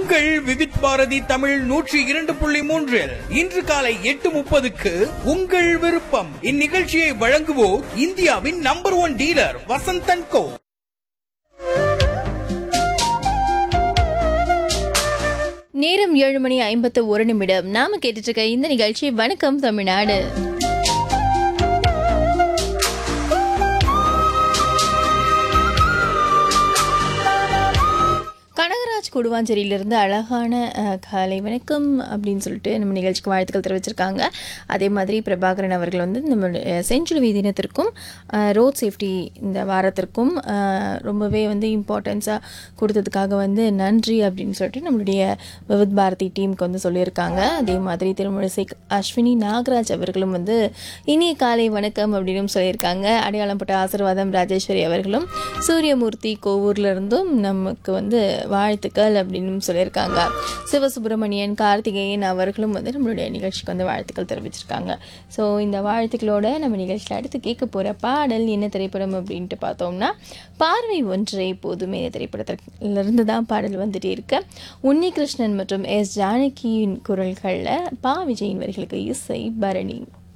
உங்கள் விவித் பாரதி தமிழ் நூற்றி இரண்டு புள்ளி மூன்றில் இன்று காலை எட்டு முப்பதுக்கு உங்கள் விருப்பம் இந்நிகழ்ச்சியை வழங்குவோர் இந்தியாவின் number one dealer Vasanthan co நேரம் ஏழு மணி ஐம்பத்து ஒரு நிமிடம் நாம கேட்டுட்டு இருக்க இந்த நிகழ்ச்சி வணக்கம் தமிழ்நாடு கனகராஜ் குடுவாஞ்சேரியிலிருந்து அழகான அஹ், காலை வணக்கம் அப்படின்னு சொல்லிட்டு நம்ம நிகழ்ச்சிக்கு வாழ்த்துக்கள் தெரிவிச்சிருக்காங்க அதே மாதிரி பிரபாகரன் அவர்கள் வந்து நம்ம செஞ்சுரி தினத்திற்கும் ரோட் சேஃப்டி இந்த வாரத்திற்கும் அஹ், ரொம்பவே வந்து இம்பார்ட்டன்ஸாக கொடுத்ததுக்காக வந்து நன்றி அப்படின்னு சொல்லிட்டு நம்மளுடைய விவித் பாரதி டீமுக்கு வந்து சொல்லியிருக்காங்க அதே மாதிரி திருமுழிசை அஸ்வினி நாகராஜ் அவர்களும் வந்து இனிய காலை வணக்கம் அப்படின்னு சொல்லியிருக்காங்க அடையாளம் பட்ட ஆசீர்வாதம் ராஜேஸ்வரி அவர்களும் சூரியமூர்த்தி கோவூர்ல இருந்தும் நமக்கு வந்து வாழ்த்துக்கள் அப்படின்னு சொல்லியிருக்காங்க சிவசுப்பிரமணியன் கார்த்திகேயன் அவர்களும் வந்து நம்மளுடைய நிகழ்ச்சிக்கு வந்து வாழ்த்துக்கள் தெரிவிச்சிருக்காங்க ஸோ இந்த வாழ்த்துக்களோட நம்ம நிகழ்ச்சியில் அடுத்து கேட்க போகிற பாடல் என்ன திரைப்படம் அப்படின்ட்டு பார்த்தோம்னா பார்வை ஒன்றை போதுமே திரைப்படத்திலிருந்து தான் பாடல் வந்துட்டே இருக்கு உன்னிகிருஷ்ணன் மற்றும் எஸ் ஜானகியின் குரல்களில் பா விஜயின் வரிகளுக்கு இசை பரணி